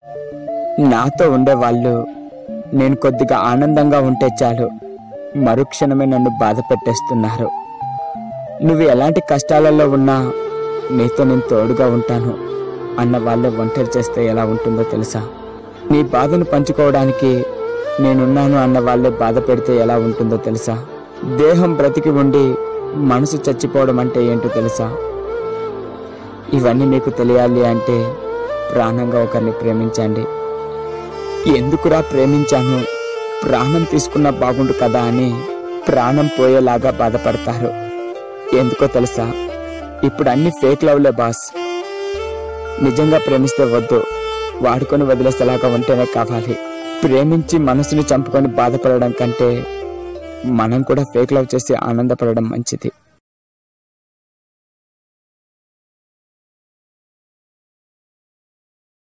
నాతో ఉండేవాళ్ళు నేను కొద్దిగా ఆనందంగా ఉంటే చాలు మరుక్షణమే నన్ను బాధ పెట్టేస్తున్నారు నువ్వు ఎలాంటి కష్టాలలో ఉన్నా నీతో నేను తోడుగా ఉంటాను అన్న వాళ్ళే ఒంటరి చేస్తే ఎలా ఉంటుందో తెలుసా నీ బాధను పంచుకోవడానికి నేనున్నాను అన్న వాళ్ళే బాధ పెడితే ఎలా ఉంటుందో తెలుసా దేహం బ్రతికి ఉండి మనసు చచ్చిపోవడం అంటే ఏంటో తెలుసా ఇవన్నీ మీకు తెలియాలి అంటే ప్రాణంగా ఒకరిని ప్రేమించండి ఎందుకురా ప్రేమించాను ప్రాణం తీసుకున్నా బాగుండు కదా అని ప్రాణం పోయేలాగా బాధపడతారు ఎందుకో తెలుసా ఇప్పుడు అన్ని ఫేక్ లవ్లే బాస్ నిజంగా ప్రేమిస్తే వద్దు వాడుకొని వదిలేసేలాగా ఉంటేనే కావాలి ప్రేమించి మనసుని చంపుకొని బాధపడడం కంటే మనం కూడా ఫేక్ లవ్ చేసి ఆనందపడడం మంచిది